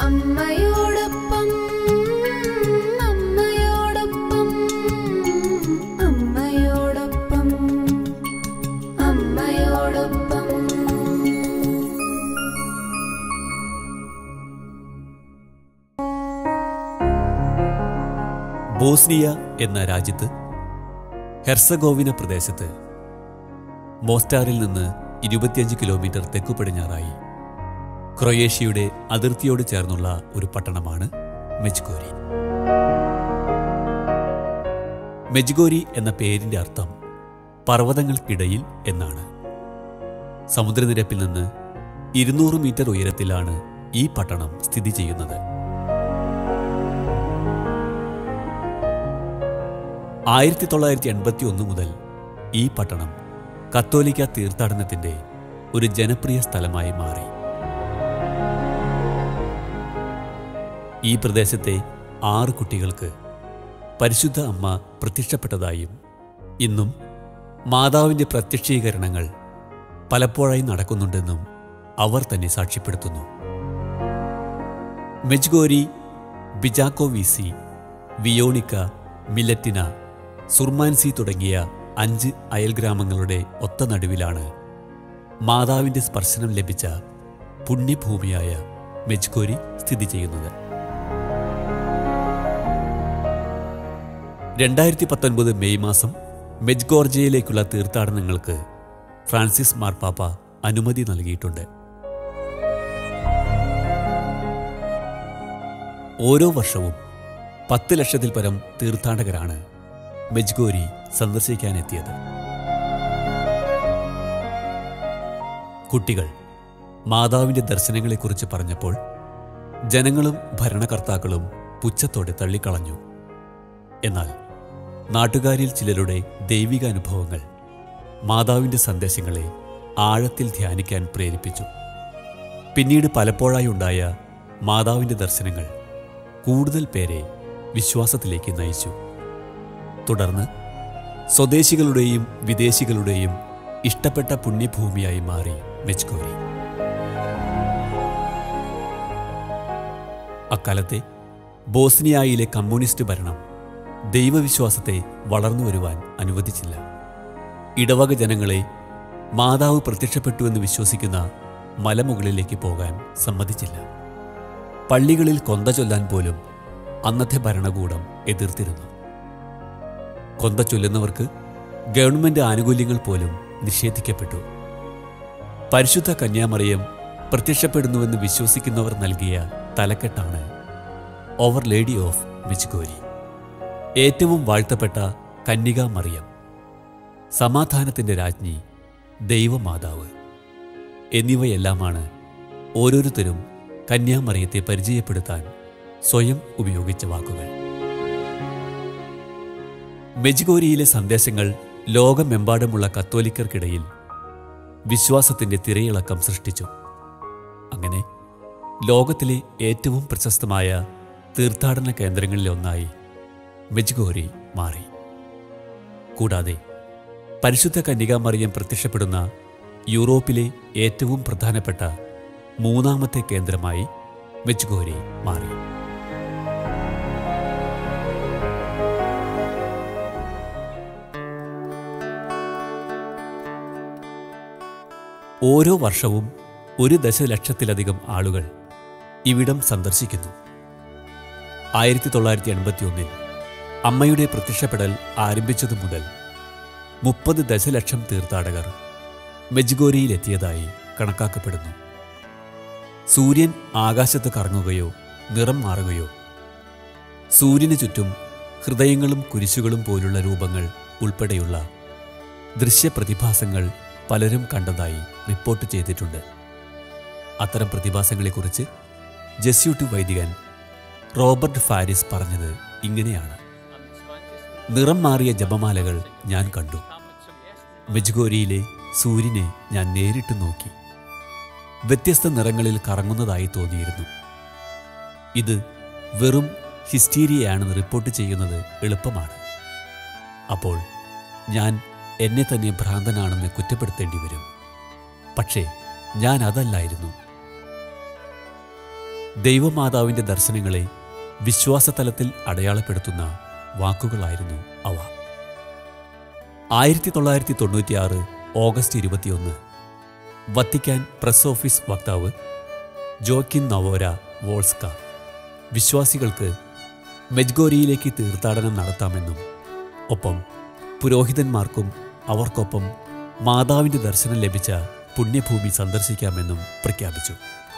അമ്മയോടൊപ്പം അമ്മയോടൊപ്പം അമ്മയോടൊപ്പം അമ്മയോടൊപ്പം ബോസ്നിയ എന്ന രാജ്യത്ത് ഹെർസഗോവിന പ്രദേശത്ത് മോസ്റ്റാറിൽ നിന്ന് ഇരുപത്തിയഞ്ച് കിലോമീറ്റർ തെക്കു പടിഞ്ഞാറായി ക്രൊയേഷ്യയുടെ അതിർത്തിയോട് ചേർന്നുള്ള ഒരു പട്ടണമാണ് മെജ്ഗോരി മെജ്ഗോരി എന്ന പേരിന്റെ അർത്ഥം പർവ്വതങ്ങൾക്കിടയിൽ എന്നാണ് സമുദ്രനിരപ്പിൽ നിന്ന് ഇരുന്നൂറ് മീറ്റർ ഉയരത്തിലാണ് ഈ പട്ടണം സ്ഥിതി ചെയ്യുന്നത് ആയിരത്തി തൊള്ളായിരത്തി എൺപത്തി ഒന്ന് മുതൽ ഈ പട്ടണം കത്തോലിക്ക തീർത്ഥാടനത്തിന്റെ ഒരു ജനപ്രിയ സ്ഥലമായി മാറി ഈ പ്രദേശത്തെ ആറ് കുട്ടികൾക്ക് പരിശുദ്ധ അമ്മ പ്രത്യക്ഷപ്പെട്ടതായും ഇന്നും മാതാവിന്റെ പ്രത്യക്ഷീകരണങ്ങൾ പലപ്പോഴായി നടക്കുന്നുണ്ടെന്നും അവർ തന്നെ സാക്ഷ്യപ്പെടുത്തുന്നു മെജ്ഗോരി ബിജാക്കോവീസി വിയോണിക്ക മിലറ്റിന സുർമാൻസി തുടങ്ങിയ അഞ്ച് അയൽഗ്രാമങ്ങളുടെ ഒത്ത നടുവിലാണ് മാതാവിന്റെ സ്പർശനം ലഭിച്ച പുണ്യഭൂമിയായ മെജ്ഗോരി സ്ഥിതി ചെയ്യുന്നത് രണ്ടായിരത്തി പത്തൊൻപത് മെയ് മാസം മെജ്ഗോർജയിലേക്കുള്ള തീർത്ഥാടനങ്ങൾക്ക് ഫ്രാൻസിസ് മാർപ്പാപ്പ അനുമതി നൽകിയിട്ടുണ്ട് ഓരോ വർഷവും പത്ത് ലക്ഷത്തിൽ പരം തീർത്ഥാടകരാണ് മെജ്ഗോരി സന്ദർശിക്കാനെത്തിയത് കുട്ടികൾ മാതാവിന്റെ ദർശനങ്ങളെക്കുറിച്ച് പറഞ്ഞപ്പോൾ ജനങ്ങളും ഭരണകർത്താക്കളും പുച്ഛത്തോടെ തള്ളിക്കളഞ്ഞു എന്നാൽ നാട്ടുകാരിൽ ചിലരുടെ ദൈവിക അനുഭവങ്ങൾ മാതാവിന്റെ സന്ദേശങ്ങളെ ആഴത്തിൽ ധ്യാനിക്കാൻ പ്രേരിപ്പിച്ചു പിന്നീട് പലപ്പോഴായി ഉണ്ടായ മാതാവിന്റെ ദർശനങ്ങൾ കൂടുതൽ പേരെ വിശ്വാസത്തിലേക്ക് നയിച്ചു തുടർന്ന് സ്വദേശികളുടെയും വിദേശികളുടെയും ഇഷ്ടപ്പെട്ട പുണ്യഭൂമിയായി മാറി മെജ്കോരി അക്കാലത്തെ ബോസ്നിയായിലെ കമ്മ്യൂണിസ്റ്റ് ഭരണം ദൈവവിശ്വാസത്തെ വളർന്നു വരുവാൻ അനുവദിച്ചില്ല ഇടവക ജനങ്ങളെ മാതാവ് പ്രത്യക്ഷപ്പെട്ടുവെന്ന് വിശ്വസിക്കുന്ന മലമുകളിലേക്ക് പോകാൻ സമ്മതിച്ചില്ല പള്ളികളിൽ കൊന്ത ചൊല്ലാൻ പോലും അന്നത്തെ ഭരണകൂടം എതിർത്തിരുന്നു കൊന്ത ചൊല്ലുന്നവർക്ക് ഗവൺമെന്റ് ആനുകൂല്യങ്ങൾ പോലും നിഷേധിക്കപ്പെട്ടു പരിശുദ്ധ കന്യാമറിയം പ്രത്യക്ഷപ്പെടുന്നുവെന്ന് വിശ്വസിക്കുന്നവർ നൽകിയ തലക്കെട്ടാണ് ഓവർ ലേഡി ഓഫ് മിച്ച്ഗോരി ഏറ്റവും വാഴ്ത്തപ്പെട്ട കന്യകാ മറിയം സമാധാനത്തിന്റെ രാജ്ഞി ദൈവമാതാവ് എന്നിവയെല്ലാമാണ് ഓരോരുത്തരും കന്യാമറിയത്തെ പരിചയപ്പെടുത്താൻ സ്വയം ഉപയോഗിച്ച വാക്കുകൾ മെജ്ഗോരിയിലെ സന്ദേശങ്ങൾ ലോകമെമ്പാടുമുള്ള കത്തോലിക്കർക്കിടയിൽ വിശ്വാസത്തിന്റെ തിരയിളക്കം സൃഷ്ടിച്ചു അങ്ങനെ ലോകത്തിലെ ഏറ്റവും പ്രശസ്തമായ തീർത്ഥാടന കേന്ദ്രങ്ങളിലൊന്നായി മെജ്ഗോരി മാറി കൂടാതെ പരിശുദ്ധ കന്യകാമറിയം പ്രത്യക്ഷപ്പെടുന്ന യൂറോപ്പിലെ ഏറ്റവും പ്രധാനപ്പെട്ട മൂന്നാമത്തെ കേന്ദ്രമായി മെജ്ഗോരി മാറി ഓരോ വർഷവും ഒരു ദശലക്ഷത്തിലധികം ആളുകൾ ഇവിടം സന്ദർശിക്കുന്നു ആയിരത്തി തൊള്ളായിരത്തി എൺപത്തി ഒന്നിൽ അമ്മയുടെ പ്രത്യക്ഷപ്പെടൽ ആരംഭിച്ചതു മുതൽ മുപ്പത് ദശലക്ഷം തീർത്ഥാടകർ മെജ്ഗോരിയിലെത്തിയതായി കണക്കാക്കപ്പെടുന്നു സൂര്യൻ ആകാശത്ത് കറങ്ങുകയോ നിറം മാറുകയോ സൂര്യന് ചുറ്റും ഹൃദയങ്ങളും കുരിശുകളും പോലുള്ള രൂപങ്ങൾ ഉൾപ്പെടെയുള്ള ദൃശ്യപ്രതിഭാസങ്ങൾ പലരും കണ്ടതായി റിപ്പോർട്ട് ചെയ്തിട്ടുണ്ട് അത്തരം പ്രതിഭാസങ്ങളെക്കുറിച്ച് ജസ്യൂട്ട് വൈദികൻ റോബർട്ട് ഫാരിസ് പറഞ്ഞത് ഇങ്ങനെയാണ് നിറം മാറിയ ജപമാലകൾ ഞാൻ കണ്ടു മെജ്ഗോരിയിലെ സൂര്യനെ ഞാൻ നേരിട്ട് നോക്കി വ്യത്യസ്ത നിറങ്ങളിൽ കറങ്ങുന്നതായി തോന്നിയിരുന്നു ഇത് വെറും ഹിസ്റ്റീരിയയാണെന്ന് റിപ്പോർട്ട് ചെയ്യുന്നത് എളുപ്പമാണ് അപ്പോൾ ഞാൻ എന്നെ തന്നെ ഭ്രാന്തനാണെന്ന് കുറ്റപ്പെടുത്തേണ്ടി വരും പക്ഷേ ഞാൻ അതല്ലായിരുന്നു ദൈവമാതാവിൻ്റെ ദർശനങ്ങളെ വിശ്വാസതലത്തിൽ അടയാളപ്പെടുത്തുന്ന വാക്കുകളായിരുന്നു അവ ആയിരത്തി തൊള്ളായിരത്തി തൊണ്ണൂറ്റിയാറ് ഓഗസ്റ്റ് ഇരുപത്തിയൊന്ന് വത്തിക്കാൻ പ്രസ് ഓഫീസ് വക്താവ് ജോക്കിൻ നവോര വോൾസ്ക വിശ്വാസികൾക്ക് മെജ്ഗോരിയിലേക്ക് തീർത്ഥാടനം നടത്താമെന്നും ഒപ്പം പുരോഹിതന്മാർക്കും അവർക്കൊപ്പം മാതാവിൻ്റെ ദർശനം ലഭിച്ച പുണ്യഭൂമി സന്ദർശിക്കാമെന്നും പ്രഖ്യാപിച്ചു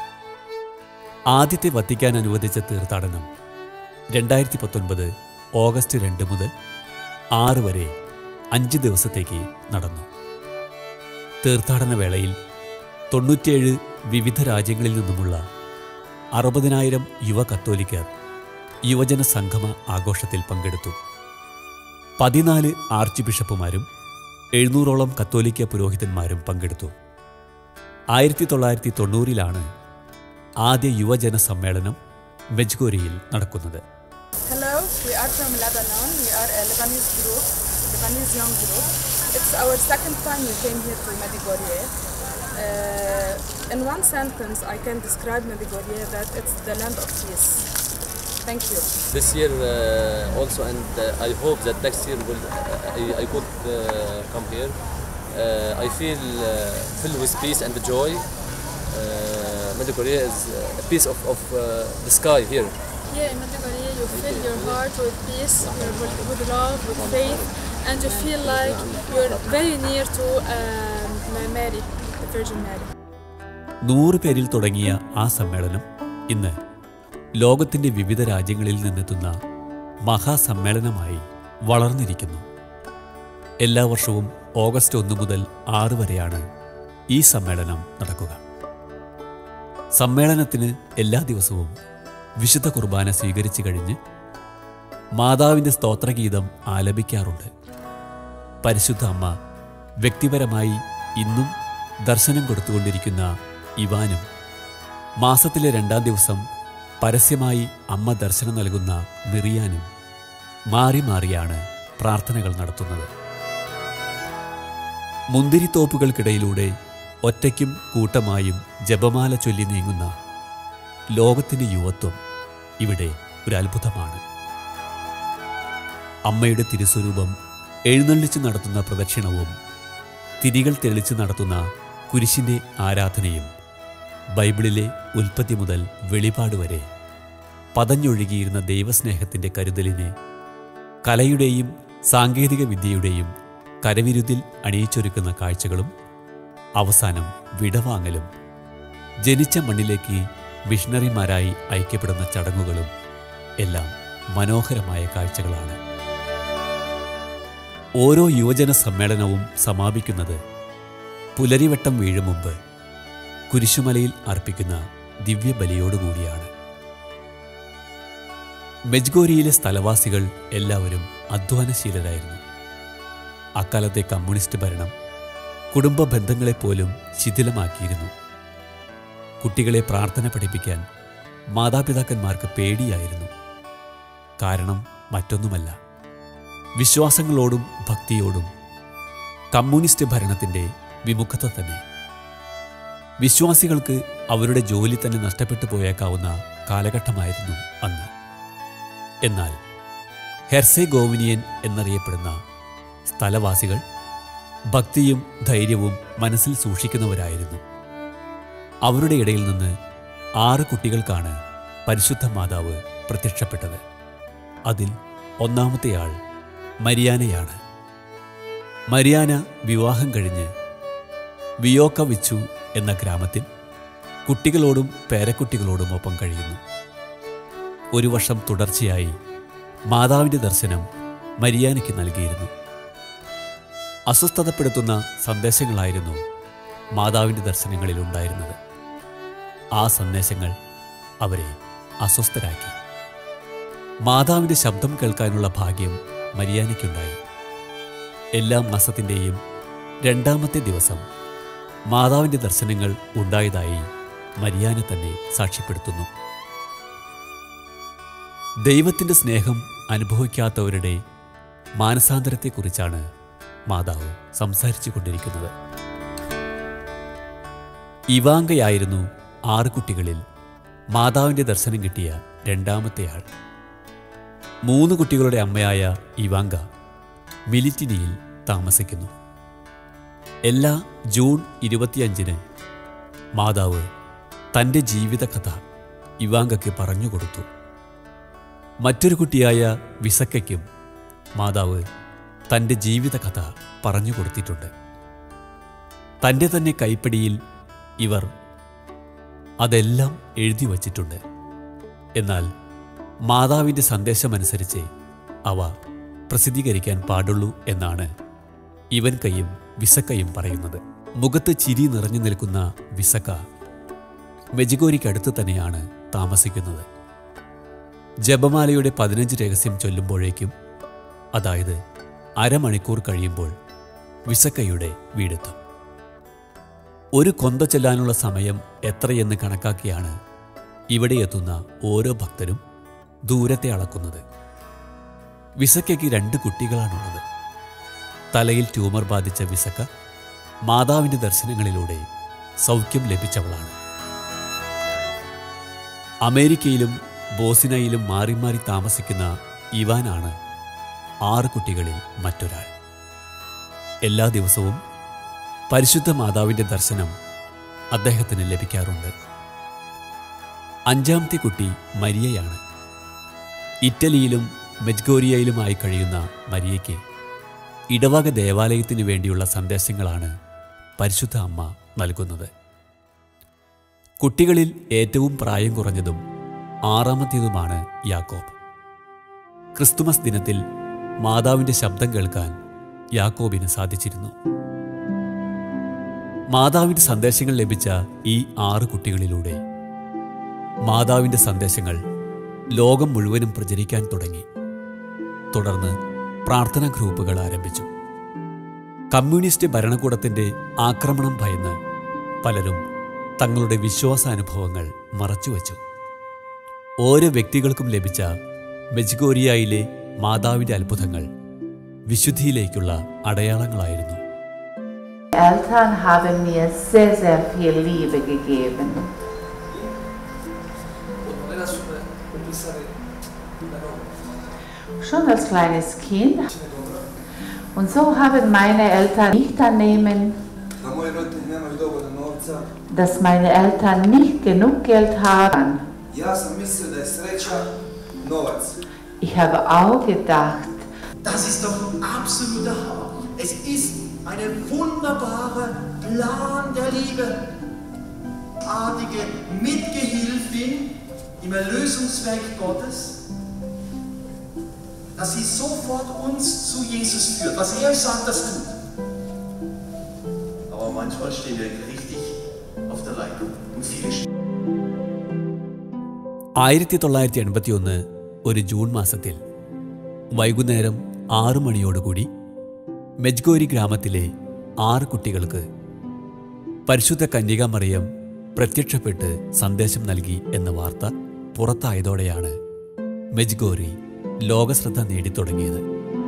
ആദ്യത്തെ വത്തിക്കാൻ അനുവദിച്ച തീർത്ഥാടനം രണ്ടായിരത്തി പത്തൊൻപത് ഓഗസ്റ്റ് രണ്ട് മുതൽ ആറ് വരെ അഞ്ച് ദിവസത്തേക്ക് നടന്നു തീർത്ഥാടന വേളയിൽ തൊണ്ണൂറ്റിയേഴ് വിവിധ രാജ്യങ്ങളിൽ നിന്നുമുള്ള അറുപതിനായിരം യുവ കത്തോലിക്കർ യുവജന സംഗമ ആഘോഷത്തിൽ പങ്കെടുത്തു പതിനാല് ആർച്ച് ബിഷപ്പുമാരും എഴുന്നൂറോളം കത്തോലിക്ക പുരോഹിതന്മാരും പങ്കെടുത്തു ആയിരത്തി തൊള്ളായിരത്തി തൊണ്ണൂറിലാണ് ആദ്യ യുവജന സമ്മേളനം മെജ്ഗോരിയിൽ നടക്കുന്നത് Hello, we are from Lebanon. We are a Lebanese group, Lebanese young group. It's our second time we came here to Medjugorje. Uh, in one sentence, I can describe Medjugorje that it's the land of peace. Thank you. this year uh, also and uh, I hope that next year will I, I could uh, come here. Uh, I feel uh, filled with peace and joy. Uh, Medjugorje is a piece of, of uh, the sky here. Here in Medjugorje, you fill your heart with peace, your- with, with love, with faith, and you feel like you're very near to um, Mary, the Virgin Mary. നൂറ് പേരിൽ തുടങ്ങിയ ആ സമ്മേളനം ഇന്ന് ലോകത്തിന്റെ വിവിധ രാജ്യങ്ങളിൽ നിന്നെത്തുന്ന മഹാസമ്മേളനമായി വളർന്നിരിക്കുന്നു എല്ലാ വർഷവും ഓഗസ്റ്റ് ഒന്ന് മുതൽ ആറ് വരെയാണ് ഈ സമ്മേളനം നടക്കുക സമ്മേളനത്തിന് എല്ലാ ദിവസവും വിശുദ്ധ കുർബാന സ്വീകരിച്ചു കഴിഞ്ഞ് മാതാവിൻ്റെ സ്തോത്രഗീതം ആലപിക്കാറുണ്ട് പരിശുദ്ധ അമ്മ വ്യക്തിപരമായി ഇന്നും ദർശനം കൊടുത്തുകൊണ്ടിരിക്കുന്ന ഇവാനും മാസത്തിലെ രണ്ടാം ദിവസം പരസ്യമായി അമ്മ ദർശനം നൽകുന്ന മിറിയാനും മാറി മാറിയാണ് പ്രാർത്ഥനകൾ നടത്തുന്നത് മുന്തിരിത്തോപ്പുകൾക്കിടയിലൂടെ ഒറ്റയ്ക്കും കൂട്ടമായും ജപമാല ചൊല്ലി നീങ്ങുന്ന ലോകത്തിന്റെ യുവത്വം ഇവിടെ ഒരു അത്ഭുതമാണ് അമ്മയുടെ തിരുസ്വരൂപം എഴുന്നള്ളിച്ച് നടത്തുന്ന പ്രദക്ഷിണവും തിരികൾ തെളിച്ച് നടത്തുന്ന കുരിശിന്റെ ആരാധനയും ബൈബിളിലെ ഉൽപ്പത്തി മുതൽ വെളിപാട് വരെ പതഞ്ഞൊഴുകിയിരുന്ന ദൈവസ്നേഹത്തിന്റെ കരുതലിനെ കലയുടെയും സാങ്കേതിക വിദ്യയുടെയും കരവിരുതിൽ അണിയിച്ചൊരുക്കുന്ന കാഴ്ചകളും അവസാനം വിടവാങ്ങലും ജനിച്ച മണ്ണിലേക്ക് മിഷണറിമാരായി ഐക്യപ്പെടുന്ന ചടങ്ങുകളും എല്ലാം മനോഹരമായ കാഴ്ചകളാണ് ഓരോ യുവജന സമ്മേളനവും സമാപിക്കുന്നത് പുലരിവട്ടം വീഴും മുമ്പ് കുരിശുമലയിൽ അർപ്പിക്കുന്ന ദിവ്യബലിയോടുകൂടിയാണ് മെജ്ഗോരിയിലെ സ്ഥലവാസികൾ എല്ലാവരും അധ്വാനശീലരായിരുന്നു അക്കാലത്തെ കമ്മ്യൂണിസ്റ്റ് ഭരണം കുടുംബ ബന്ധങ്ങളെപ്പോലും ശിഥിലമാക്കിയിരുന്നു കുട്ടികളെ പ്രാർത്ഥന പഠിപ്പിക്കാൻ മാതാപിതാക്കന്മാർക്ക് പേടിയായിരുന്നു കാരണം മറ്റൊന്നുമല്ല വിശ്വാസങ്ങളോടും ഭക്തിയോടും കമ്മ്യൂണിസ്റ്റ് ഭരണത്തിൻ്റെ വിമുഖത തന്നെ വിശ്വാസികൾക്ക് അവരുടെ ജോലി തന്നെ നഷ്ടപ്പെട്ടു പോയേക്കാവുന്ന കാലഘട്ടമായിരുന്നു അന്ന് എന്നാൽ ഹെർസെഗോവിനിയൻ എന്നറിയപ്പെടുന്ന സ്ഥലവാസികൾ ഭക്തിയും ധൈര്യവും മനസ്സിൽ സൂക്ഷിക്കുന്നവരായിരുന്നു അവരുടെ ഇടയിൽ നിന്ന് ആറ് കുട്ടികൾക്കാണ് പരിശുദ്ധ മാതാവ് പ്രത്യക്ഷപ്പെട്ടത് അതിൽ ഒന്നാമത്തെയാൾ മരിയാനയാണ് മരിയാന വിവാഹം കഴിഞ്ഞ് വിയോക്ക വിച്ചു എന്ന ഗ്രാമത്തിൽ കുട്ടികളോടും പേരക്കുട്ടികളോടും ഒപ്പം കഴിയുന്നു ഒരു വർഷം തുടർച്ചയായി മാതാവിൻ്റെ ദർശനം മരിയാനയ്ക്ക് നൽകിയിരുന്നു അസ്വസ്ഥതപ്പെടുത്തുന്ന സന്ദേശങ്ങളായിരുന്നു മാതാവിൻ്റെ ദർശനങ്ങളിൽ ഉണ്ടായിരുന്നത് ആ സന്ദേശങ്ങൾ അവരെ അസ്വസ്ഥരാക്കി മാതാവിൻ്റെ ശബ്ദം കേൾക്കാനുള്ള ഭാഗ്യം മരിയാനയ്ക്കുണ്ടായി എല്ലാ മാസത്തിൻ്റെയും രണ്ടാമത്തെ ദിവസം മാതാവിൻ്റെ ദർശനങ്ങൾ ഉണ്ടായതായി മരിയാന തന്നെ സാക്ഷ്യപ്പെടുത്തുന്നു ദൈവത്തിൻ്റെ സ്നേഹം അനുഭവിക്കാത്തവരുടെ മാനസാന്തരത്തെക്കുറിച്ചാണ് മാതാവ് സംസാരിച്ചു കൊണ്ടിരിക്കുന്നത് ഇവാങ്കയായിരുന്നു ആറ് കുട്ടികളിൽ മാതാവിൻ്റെ ദർശനം കിട്ടിയ രണ്ടാമത്തെ ആൾ മൂന്ന് കുട്ടികളുടെ അമ്മയായ ഇവാങ്ക മിലിറ്റിനിയിൽ താമസിക്കുന്നു എല്ലാ ജൂൺ ഇരുപത്തിയഞ്ചിന് മാതാവ് തൻ്റെ ജീവിതകഥ ഇവാങ്കയ്ക്ക് പറഞ്ഞുകൊടുത്തു മറ്റൊരു കുട്ടിയായ വിസക്കയ്ക്കും മാതാവ് തൻ്റെ ജീവിതകഥ പറഞ്ഞു കൊടുത്തിട്ടുണ്ട് തൻ്റെ തന്നെ കൈപ്പിടിയിൽ ഇവർ അതെല്ലാം എഴുതി വച്ചിട്ടുണ്ട് എന്നാൽ മാതാവിൻ്റെ സന്ദേശമനുസരിച്ച് അവ പ്രസിദ്ധീകരിക്കാൻ പാടുള്ളൂ എന്നാണ് ഇവൻ കൈയും വിസക്കയും പറയുന്നത് മുഖത്ത് ചിരി നിറഞ്ഞു നിൽക്കുന്ന വിസക്ക മെജിഗോരിക്കടുത്ത് തന്നെയാണ് താമസിക്കുന്നത് ജപമാലയുടെ പതിനഞ്ച് രഹസ്യം ചൊല്ലുമ്പോഴേക്കും അതായത് അരമണിക്കൂർ കഴിയുമ്പോൾ വിസക്കയുടെ വീടെത്തും ഒരു കൊന്ത ചെല്ലാനുള്ള സമയം എത്രയെന്ന് കണക്കാക്കിയാണ് ഇവിടെ എത്തുന്ന ഓരോ ഭക്തരും ദൂരത്തെ അളക്കുന്നത് വിസക്കയ്ക്ക് രണ്ട് കുട്ടികളാണുള്ളത് തലയിൽ ട്യൂമർ ബാധിച്ച വിസക്ക മാതാവിൻ്റെ ദർശനങ്ങളിലൂടെ സൗഖ്യം ലഭിച്ചവളാണ് അമേരിക്കയിലും ബോസിനയിലും മാറി മാറി താമസിക്കുന്ന ഇവാനാണ് ആറ് കുട്ടികളിൽ മറ്റൊരാൾ എല്ലാ ദിവസവും പരിശുദ്ധ മാതാവിൻ്റെ ദർശനം അദ്ദേഹത്തിന് ലഭിക്കാറുണ്ട് അഞ്ചാമത്തെ കുട്ടി മരിയയാണ് ഇറ്റലിയിലും മെജ്ഗോരിയയിലുമായി കഴിയുന്ന മരിയയ്ക്ക് ഇടവക ദേവാലയത്തിനു വേണ്ടിയുള്ള സന്ദേശങ്ങളാണ് പരിശുദ്ധ അമ്മ നൽകുന്നത് കുട്ടികളിൽ ഏറ്റവും പ്രായം കുറഞ്ഞതും ആറാമത്തേതുമാണ് യാക്കോബ് ക്രിസ്തുമസ് ദിനത്തിൽ മാതാവിൻ്റെ ശബ്ദം കേൾക്കാൻ യാക്കോബിന് സാധിച്ചിരുന്നു മാതാവിൻ്റെ സന്ദേശങ്ങൾ ലഭിച്ച ഈ ആറ് കുട്ടികളിലൂടെ മാതാവിൻ്റെ സന്ദേശങ്ങൾ ലോകം മുഴുവനും പ്രചരിക്കാൻ തുടങ്ങി തുടർന്ന് പ്രാർത്ഥനാ ഗ്രൂപ്പുകൾ ആരംഭിച്ചു കമ്മ്യൂണിസ്റ്റ് ഭരണകൂടത്തിന്റെ ആക്രമണം ഭയന്ന് പലരും തങ്ങളുടെ വിശ്വാസാനുഭവങ്ങൾ മറച്ചുവെച്ചു ഓരോ വ്യക്തികൾക്കും ലഭിച്ച മെജ്ഗോരിയയിലെ മാതാവിന്റെ അത്ഭുതങ്ങൾ വിശുദ്ധിയിലേക്കുള്ള അടയാളങ്ങളായിരുന്നു Eltern haben mir sehr, sehr viel Liebe gegeben. Schon als kleines Kind. Und so haben meine Eltern nicht annehmen, da moji roditelji nemaju dovoljno novca. dass meine Eltern nicht genug Geld haben. Ja sam mislio da je sreća novac. Ich habe auch gedacht, Das ist doch absoluter Hammer. Es ist eine wunderbare Plan der Liebe. Artige Mitgehilfin im Erlösungswerk Gottes, dass sie sofort uns zu Jesus führt. Was er sagt, das tut. Aber manchmal stehen wir richtig auf der Leitung. Und viele ആയിരത്തി തൊള്ളായിരത്തി എൺപത്തിയൊന്ന് ഒരു June മാസത്തിൽ വൈകുന്നേരം ആറു മണിയോടുകൂടി മെജ്ഗോരി ഗ്രാമത്തിലെ ആറ് കുട്ടികൾക്ക് പരിശുദ്ധ കന്യകാമറിയം പ്രത്യക്ഷപ്പെട്ട് സന്ദേശം നൽകി എന്ന വാർത്ത പുറത്തായതോടെയാണ് മെജ്ഗോരി ലോകശ്രദ്ധ നേടിത്തുടങ്ങിയത്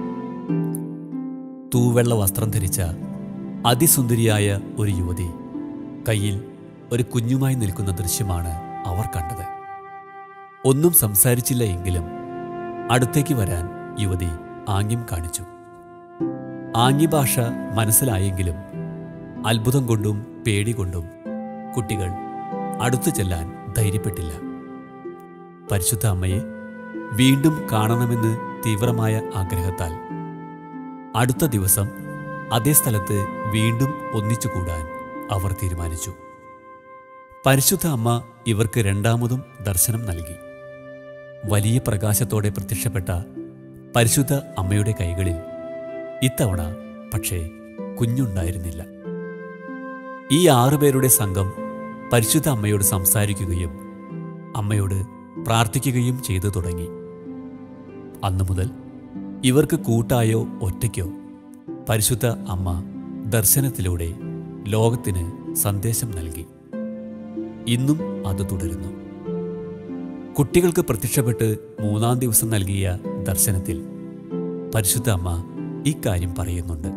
തൂവെള്ള വസ്ത്രം ധരിച്ച അതിസുന്ദരിയായ ഒരു യുവതി കയ്യിൽ ഒരു കുഞ്ഞുമായി നിൽക്കുന്ന ദൃശ്യമാണ് അവർ കണ്ടത് ഒന്നും സംസാരിച്ചില്ല എങ്കിലും അടുത്തേക്ക് വരാൻ യുവതി ആംഗ്യം കാണിച്ചു ആംഗ്യഭാഷ മനസ്സിലായെങ്കിലും അത്ഭുതം കൊണ്ടും പേടി കൊണ്ടും കുട്ടികൾ അടുത്തു ചെല്ലാൻ ധൈര്യപ്പെട്ടില്ല പരിശുദ്ധ അമ്മയെ വീണ്ടും കാണണമെന്ന് തീവ്രമായ ആഗ്രഹത്താൽ അടുത്ത ദിവസം അതേ സ്ഥലത്ത് വീണ്ടും ഒന്നിച്ചുകൂടാൻ അവർ തീരുമാനിച്ചു പരിശുദ്ധ അമ്മ ഇവർക്ക് രണ്ടാമതും ദർശനം നൽകി വലിയ പ്രകാശത്തോടെ പ്രത്യക്ഷപ്പെട്ട പരിശുദ്ധ അമ്മയുടെ കൈകളിൽ ഇത്തവണ പക്ഷേ കുഞ്ഞുണ്ടായിരുന്നില്ല ഈ ആറുപേരുടെ സംഘം പരിശുദ്ധ അമ്മയോട് സംസാരിക്കുകയും അമ്മയോട് പ്രാർത്ഥിക്കുകയും ചെയ്തു തുടങ്ങി അന്നു മുതൽ ഇവർക്ക് കൂട്ടായോ ഒറ്റയ്ക്കോ പരിശുദ്ധ അമ്മ ദർശനത്തിലൂടെ ലോകത്തിന് സന്ദേശം നൽകി ഇന്നും അത് തുടരുന്നു കുട്ടികൾക്ക് പ്രത്യക്ഷപ്പെട്ട് മൂന്നാം ദിവസം നൽകിയ ദർശനത്തിൽ പരിശുദ്ധ അമ്മ ഇക്കാര്യം പറയുന്നുണ്ട്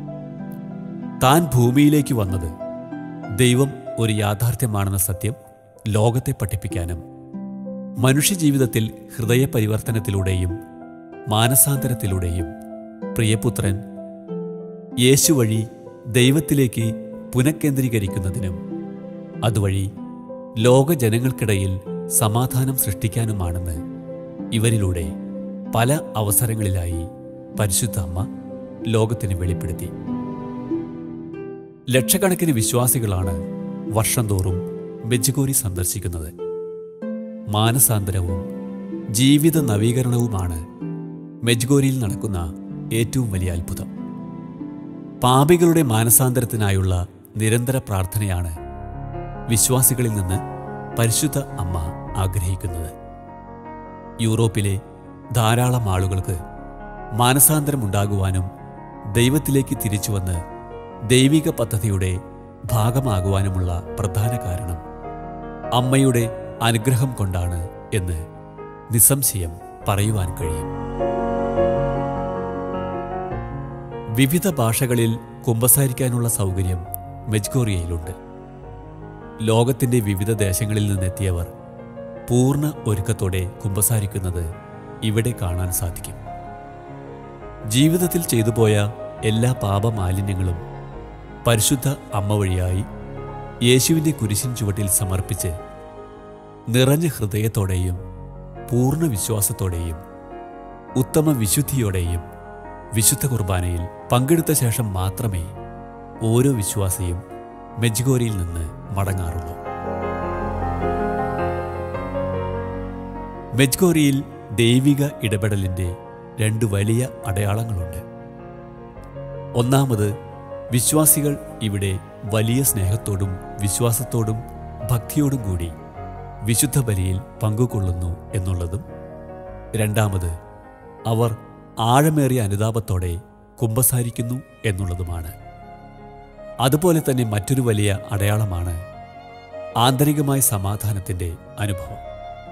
താൻ ഭൂമിയിലേക്ക് വന്നത് ദൈവം ഒരു യാഥാർത്ഥ്യമാണെന്ന സത്യം ലോകത്തെ പഠിപ്പിക്കാനും മനുഷ്യജീവിതത്തിൽ ഹൃദയപരിവർത്തനത്തിലൂടെയും മാനസാന്തരത്തിലൂടെയും പ്രിയപുത്രൻ യേശു വഴി ദൈവത്തിലേക്ക് പുനഃകേന്ദ്രീകരിക്കുന്നതിനും അതുവഴി ലോകജനങ്ങൾക്കിടയിൽ സമാധാനം സൃഷ്ടിക്കാനുമാണെന്ന് ഇവരിലൂടെ പല അവസരങ്ങളിലായി പരിശുദ്ധ അമ്മ ലോകത്തിന് വെളിപ്പെടുത്തി ലക്ഷക്കണക്കിന് വിശ്വാസികളാണ് വർഷം തോറും മെജ്ജുകോരി സന്ദർശിക്കുന്നത് മാനസാന്തരവും ജീവിത നവീകരണവുമാണ് മെജ്ഗോരിയിൽ നടക്കുന്ന ഏറ്റവും വലിയ അത്ഭുതം പാപികളുടെ മാനസാന്തരത്തിനായുള്ള നിരന്തര പ്രാർത്ഥനയാണ് വിശ്വാസികളിൽ നിന്ന് പരിശുദ്ധ അമ്മ ആഗ്രഹിക്കുന്നത് യൂറോപ്പിലെ ധാരാളം ആളുകൾക്ക് മാനസാന്തരമുണ്ടാകുവാനും ദൈവത്തിലേക്ക് തിരിച്ചുവന്ന് ദൈവിക പദ്ധതിയുടെ ഭാഗമാകുവാനുമുള്ള പ്രധാന കാരണം അമ്മയുടെ അനുഗ്രഹം കൊണ്ടാണ് എന്ന് നിസ്സംശയം പറയുവാൻ കഴിയും വിവിധ ഭാഷകളിൽ കുമ്പസാരിക്കാനുള്ള സൗകര്യം മെജ്ഗോറിയയിലുണ്ട് ലോകത്തിന്റെ വിവിധ ദേശങ്ങളിൽ നിന്നെത്തിയവർ പൂർണ്ണ ഒരുക്കത്തോടെ കുമ്പസാരിക്കുന്നത് ഇവിടെ കാണാൻ സാധിക്കും ജീവിതത്തിൽ ചെയ്തുപോയ എല്ലാ പാപമാലിന്യങ്ങളും പരിശുദ്ധ അമ്മ വഴിയായി യേശുവിൻ്റെ കുരിശിൻ ചുവട്ടിൽ സമർപ്പിച്ച് നിറഞ്ഞ ഹൃദയത്തോടെയും പൂർണ്ണ വിശ്വാസത്തോടെയും ഉത്തമ വിശുദ്ധിയോടെയും വിശുദ്ധ കുർബാനയിൽ പങ്കെടുത്ത ശേഷം മാത്രമേ ഓരോ വിശ്വാസിയും മെജ്ഗോരിയിൽ നിന്ന് മടങ്ങാറുള്ളൂ മെജ്ഗോരിയിൽ ദൈവിക ഇടപെടലിന്റെ രണ്ട് വലിയ അടയാളങ്ങളുണ്ട് ഒന്നാമത് വിശ്വാസികൾ ഇവിടെ വലിയ സ്നേഹത്തോടും വിശ്വാസത്തോടും ഭക്തിയോടും കൂടി വിശുദ്ധ ബലിയിൽ പങ്കുകൊള്ളുന്നു എന്നുള്ളതും രണ്ടാമത് അവർ ആഴമേറിയ അനുതാപത്തോടെ കുമ്പസാരിക്കുന്നു എന്നുള്ളതുമാണ് അതുപോലെ തന്നെ മറ്റൊരു വലിയ അടയാളമാണ് ആന്തരികമായ സമാധാനത്തിന്റെ അനുഭവം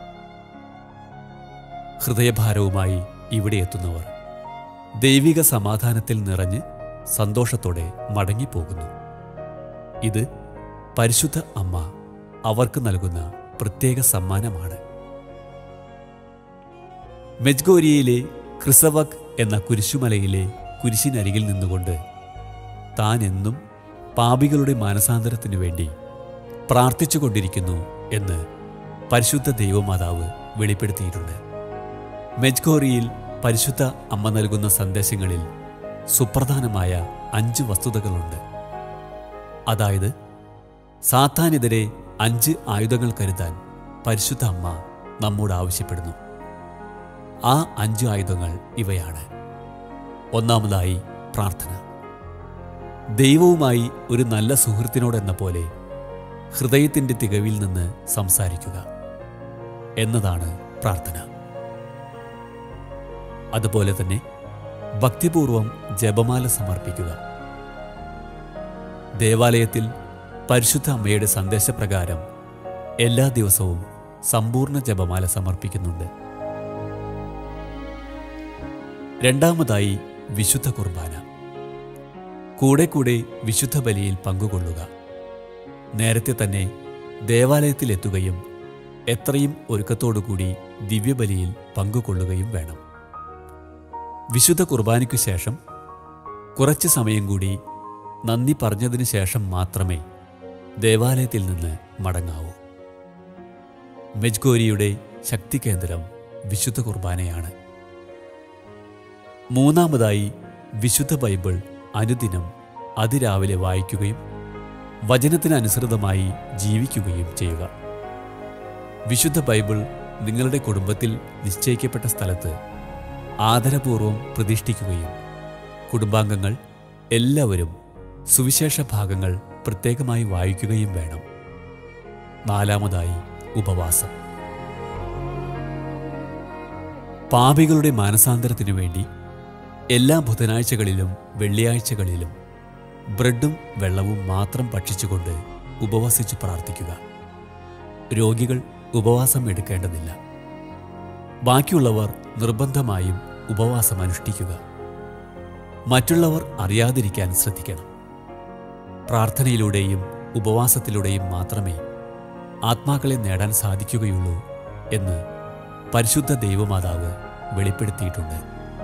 ഹൃദയഭാരവുമായി ഇവിടെ എത്തുന്നവർ ദൈവിക സമാധാനത്തിൽ നിറഞ്ഞ് സന്തോഷത്തോടെ മടങ്ങിപ്പോകുന്നു ഇത് പരിശുദ്ധ അമ്മ അവർക്ക് നൽകുന്ന പ്രത്യേക സമ്മാനമാണ് മെജ്ഗോരിയയിലെ ക്രിസവക് എന്ന കുരിശുമലയിലെ കുരിശിനരികിൽ നിന്നുകൊണ്ട് താൻ എന്നും പാപികളുടെ മാനസാന്തരത്തിനു വേണ്ടി പ്രാർത്ഥിച്ചുകൊണ്ടിരിക്കുന്നു എന്ന് പരിശുദ്ധ ദൈവമാതാവ് വെളിപ്പെടുത്തിയിട്ടുണ്ട് മെജ്ഗോറിയിൽ പരിശുദ്ധ അമ്മ നൽകുന്ന സന്ദേശങ്ങളിൽ സുപ്രധാനമായ അഞ്ച് വസ്തുതകളുണ്ട് അതായത് സാത്താനെതിരെ അഞ്ച് ആയുധങ്ങൾ കരുതാൻ പരിശുദ്ധ അമ്മ നമ്മോട് ആവശ്യപ്പെടുന്നു ആ അഞ്ച് ആയുധങ്ങൾ ഇവയാണ് ഒന്നാമതായി പ്രാർത്ഥന ദൈവവുമായി ഒരു നല്ല സുഹൃത്തിനോടെന്ന പോലെ ഹൃദയത്തിൻ്റെ തികവിൽ നിന്ന് സംസാരിക്കുക എന്നതാണ് പ്രാർത്ഥന അതുപോലെ തന്നെ ഭക്തിപൂർവം ജപമാല സമർപ്പിക്കുക ദേവാലയത്തിൽ പരിശുദ്ധ അമ്മയുടെ സന്ദേശപ്രകാരം എല്ലാ ദിവസവും സമ്പൂർണ്ണ ജപമാല സമർപ്പിക്കുന്നുണ്ട് രണ്ടാമതായി വിശുദ്ധ കുർബാന കൂടെ കൂടെ വിശുദ്ധ ബലിയിൽ പങ്കുകൊള്ളുക നേരത്തെ തന്നെ ദേവാലയത്തിലെത്തുകയും എത്രയും ഒരുക്കത്തോടുകൂടി ദിവ്യബലിയിൽ പങ്കുകൊള്ളുകയും വേണം വിശുദ്ധ കുർബാനയ്ക്കു ശേഷം കുറച്ച് സമയം കൂടി നന്ദി പറഞ്ഞതിന് ശേഷം മാത്രമേ ദേവാലയത്തിൽ നിന്ന് മടങ്ങാവൂ മെജ്ഗോരിയുടെ ശക്തി കേന്ദ്രം വിശുദ്ധ കുർബാനയാണ് മൂന്നാമതായി വിശുദ്ധ ബൈബിൾ അനുദിനം അതിരാവിലെ വായിക്കുകയും വചനത്തിനനുസൃതമായി ജീവിക്കുകയും ചെയ്യുക വിശുദ്ധ ബൈബിൾ നിങ്ങളുടെ കുടുംബത്തിൽ നിശ്ചയിക്കപ്പെട്ട സ്ഥലത്ത് ആദരപൂർവം പ്രതിഷ്ഠിക്കുകയും കുടുംബാംഗങ്ങൾ എല്ലാവരും സുവിശേഷ ഭാഗങ്ങൾ പ്രത്യേകമായി വായിക്കുകയും വേണം നാലാമതായി ഉപവാസം പാപികളുടെ മാനസാന്തരത്തിനു വേണ്ടി എല്ലാ ബുധനാഴ്ചകളിലും വെള്ളിയാഴ്ചകളിലും ബ്രെഡും വെള്ളവും മാത്രം ഭക്ഷിച്ചുകൊണ്ട് ഉപവസിച്ച് പ്രാർത്ഥിക്കുക രോഗികൾ ഉപവാസം എടുക്കേണ്ടതില്ല ബാക്കിയുള്ളവർ നിർബന്ധമായും ഉപവാസം അനുഷ്ഠിക്കുക മറ്റുള്ളവർ അറിയാതിരിക്കാൻ ശ്രദ്ധിക്കണം പ്രാർത്ഥനയിലൂടെയും ഉപവാസത്തിലൂടെയും മാത്രമേ ആത്മാക്കളെ നേടാൻ സാധിക്കുകയുള്ളൂ എന്ന് പരിശുദ്ധ ദൈവമാതാവ് വെളിപ്പെടുത്തിയിട്ടുണ്ട്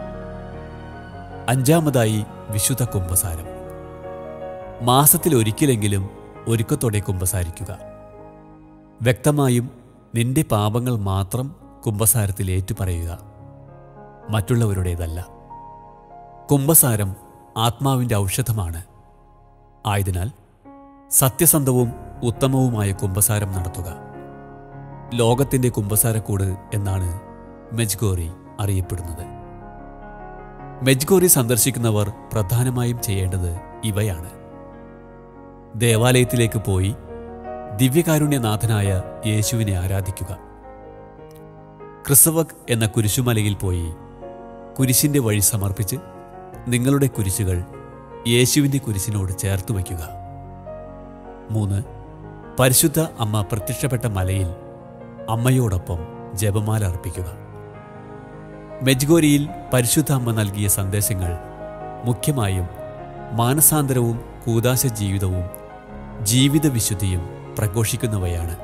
അഞ്ചാമതായി വിശുദ്ധ കുംഭസാരം മാസത്തിൽ ഒരിക്കലെങ്കിലും ഒരുക്കത്തോടെ കുംഭസാരിക്കുക വ്യക്തമായും നിന്റെ പാപങ്ങൾ മാത്രം കുംഭസാരത്തിൽ ഏറ്റുപറയുക മറ്റുള്ളവരുടേതല്ല കുംഭസാരം ആത്മാവിൻ്റെ ഔഷധമാണ് ആയതിനാൽ സത്യസന്ധവും ഉത്തമവുമായ കുംഭസാരം നടത്തുക ലോകത്തിൻ്റെ കുംഭസാരക്കൂട് എന്നാണ് മെജ്ഗോറി അറിയപ്പെടുന്നത് മെജ്ഗോറി സന്ദർശിക്കുന്നവർ പ്രധാനമായും ചെയ്യേണ്ടത് ഇവയാണ് ദേവാലയത്തിലേക്ക് പോയി ദിവ്യകാരുണ്യനാഥനായ യേശുവിനെ ആരാധിക്കുക ക്രിസവക് എന്ന കുരിശുമലയിൽ പോയി കുരിശിന്റെ വഴി സമർപ്പിച്ച് നിങ്ങളുടെ കുരിശുകൾ യേശുവിൻ്റെ കുരിശിനോട് ചേർത്ത് വയ്ക്കുക മൂന്ന് പരിശുദ്ധ അമ്മ പ്രത്യക്ഷപ്പെട്ട മലയിൽ അമ്മയോടൊപ്പം ജപമാല അർപ്പിക്കുക മെജ്ഗോരിയിൽ പരിശുദ്ധ അമ്മ നൽകിയ സന്ദേശങ്ങൾ മുഖ്യമായും മാനസാന്തരവും കൂതാശ ജീവിതവും ജീവിത വിശുദ്ധിയും പ്രഘോഷിക്കുന്നവയാണ്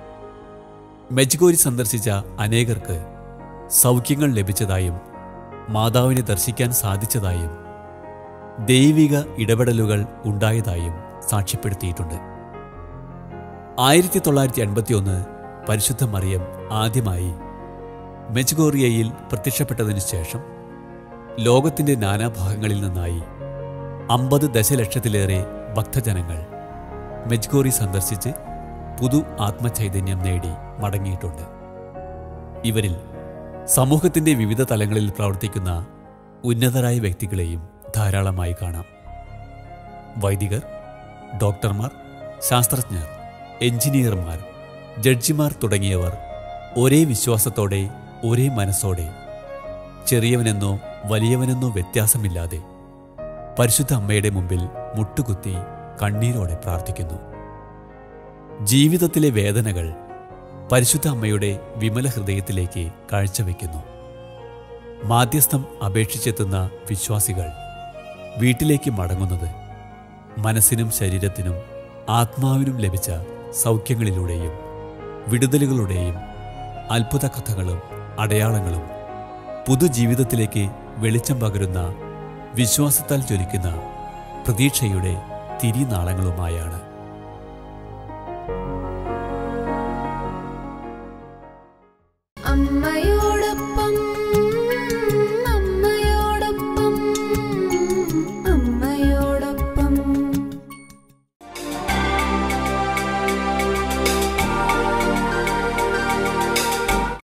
മെജ്ഗോരി സന്ദർശിച്ച അനേകർക്ക് സൗഖ്യങ്ങൾ ലഭിച്ചതായും മാതാവിനെ ദർശിക്കാൻ സാധിച്ചതായും ദൈവിക ഇടപെടലുകൾ ഉണ്ടായതായും സാക്ഷ്യപ്പെടുത്തിയിട്ടുണ്ട് ആയിരത്തി തൊള്ളായിരത്തി എൺപത്തിയൊന്ന് പരിശുദ്ധ മറിയം ആദ്യമായി മെജ്ഗോറിയയിൽ പ്രത്യക്ഷപ്പെട്ടതിനു ശേഷം ലോകത്തിൻ്റെ നാനാഭാഗങ്ങളിൽ നിന്നായി അമ്പത് ദശലക്ഷത്തിലേറെ ഭക്തജനങ്ങൾ മെജ്ഗോറി സന്ദർശിച്ച് പുതു ആത്മചൈതന്യം നേടി മടങ്ങിയിട്ടുണ്ട് ഇവരിൽ സമൂഹത്തിൻ്റെ വിവിധ തലങ്ങളിൽ പ്രവർത്തിക്കുന്ന ഉന്നതരായ വ്യക്തികളെയും ധാരാളമായി കാണാം വൈദികർ ഡോക്ടർമാർ ശാസ്ത്രജ്ഞർ എഞ്ചിനീയർമാർ ജഡ്ജിമാർ തുടങ്ങിയവർ ഒരേ വിശ്വാസത്തോടെ ഒരേ മനസ്സോടെ ചെറിയവനെന്നോ വലിയവനെന്നോ വ്യത്യാസമില്ലാതെ പരിശുദ്ധ അമ്മയുടെ മുമ്പിൽ മുട്ടുകുത്തി കണ്ണീരോടെ പ്രാർത്ഥിക്കുന്നു ജീവിതത്തിലെ വേദനകൾ പരിശുദ്ധ അമ്മയുടെ വിമല ഹൃദയത്തിലേക്ക് കാഴ്ചവെക്കുന്നു മാധ്യസ്ഥം അപേക്ഷിച്ചെത്തുന്ന വിശ്വാസികൾ വീട്ടിലേക്ക് മടങ്ങുന്നത് മനസ്സിനും ശരീരത്തിനും ആത്മാവിനും ലഭിച്ച സൗഖ്യങ്ങളിലൂടെയും വിടുതലുകളുടെയും അത്ഭുത കഥകളും അടയാളങ്ങളും പുതുജീവിതത്തിലേക്ക് വെളിച്ചം പകരുന്ന വിശ്വാസത്താൽ ജ്വലിക്കുന്ന പ്രതീക്ഷയുടെ തിരിനാളങ്ങളുമായാണ് അമ്മയോ